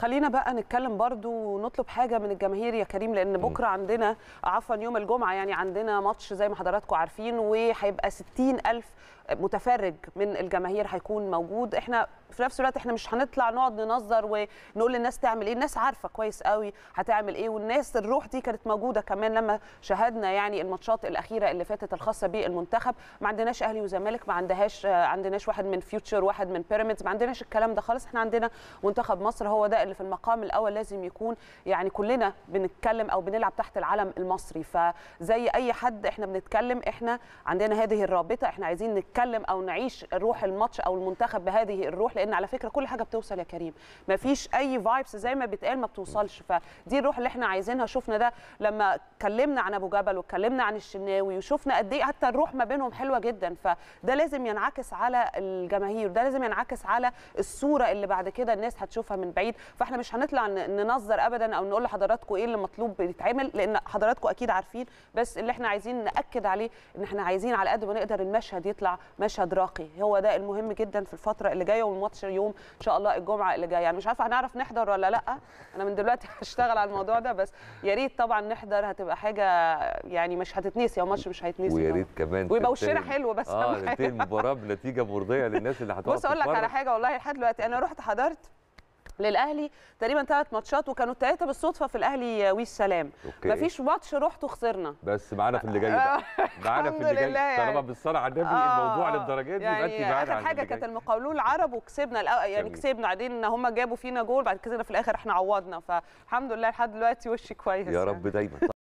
خلينا بقى نتكلم برضو ونطلب حاجه من الجماهير يا كريم لان بكره عندنا عفوا يوم الجمعه يعني عندنا ماتش زي ما حضراتكم عارفين وهيبقى 60 الف متفرج من الجماهير هيكون موجود احنا في نفس الوقت احنا مش هنطلع نقعد ننظر ونقول للناس تعمل ايه الناس عارفه كويس قوي هتعمل ايه والناس الروح دي كانت موجوده كمان لما شاهدنا يعني الماتشات الاخيره اللي فاتت الخاصه بالمنتخب ما عندناش اهلي وزمالك ما عندهاش عندناش واحد من فيوتشر واحد من بيراميدز ما عندناش الكلام ده خالص احنا عندنا منتخب مصر هو ده اللي في المقام الاول لازم يكون يعني كلنا بنتكلم او بنلعب تحت العلم المصري فزي اي حد احنا بنتكلم احنا عندنا هذه الرابطه احنا عايزين نتكلم او نعيش روح الماتش او المنتخب بهذه الروح لان على فكره كل حاجه بتوصل يا كريم ما فيش اي فايبس زي ما بيتقال ما بتوصلش فدي الروح اللي احنا عايزينها شفنا ده لما اتكلمنا عن ابو جبل واتكلمنا عن الشناوي وشفنا قد ايه حتى الروح ما بينهم حلوه جدا فده لازم ينعكس على الجماهير ده لازم ينعكس على الصوره اللي بعد كده الناس هتشوفها من بعيد فاحنا مش هنطلع ننظر ابدا او نقول لحضراتكم ايه اللي مطلوب يتعمل لان حضراتكم اكيد عارفين بس اللي احنا عايزين ناكد عليه ان احنا عايزين على قد ما نقدر المشهد يطلع مشهد راقي هو ده المهم جدا في الفتره اللي جايه والماتش يوم ان شاء الله الجمعه اللي جايه يعني مش عارفه هنعرف نحضر ولا لا انا من دلوقتي هشتغل على الموضوع ده بس يا ريت طبعا نحضر هتبقى حاجه يعني مش هتتنسي هو ماتش مش هيتنسي ويا ريت كمان ويبقى وشنا حلو بس اه تنتهي المباراه بنتيجه مرضيه للناس اللي هتقعد بص اقول لك على حاجه والله لحد دلوقتي انا رحت حضرت للاهلي تقريبا ثلاث ماتشات وكانوا الثلاثه بالصدفه في الاهلي ويسلام مفيش ماتش رحت وخسرنا بس معانا في اللي جاي بقى معانا في اللي جاي يعني. طالما بالصلاه على النبي آه الموضوع للدرجه دي يعني يبقى انت معانا اخر حاجه كانت المقاولون العرب وكسبنا الأ... يعني جميل. كسبنا بعدين ان هم جابوا فينا جول بعد كده في الاخر احنا عوضنا فالحمد لله لحد دلوقتي وشي كويس يا رب دايما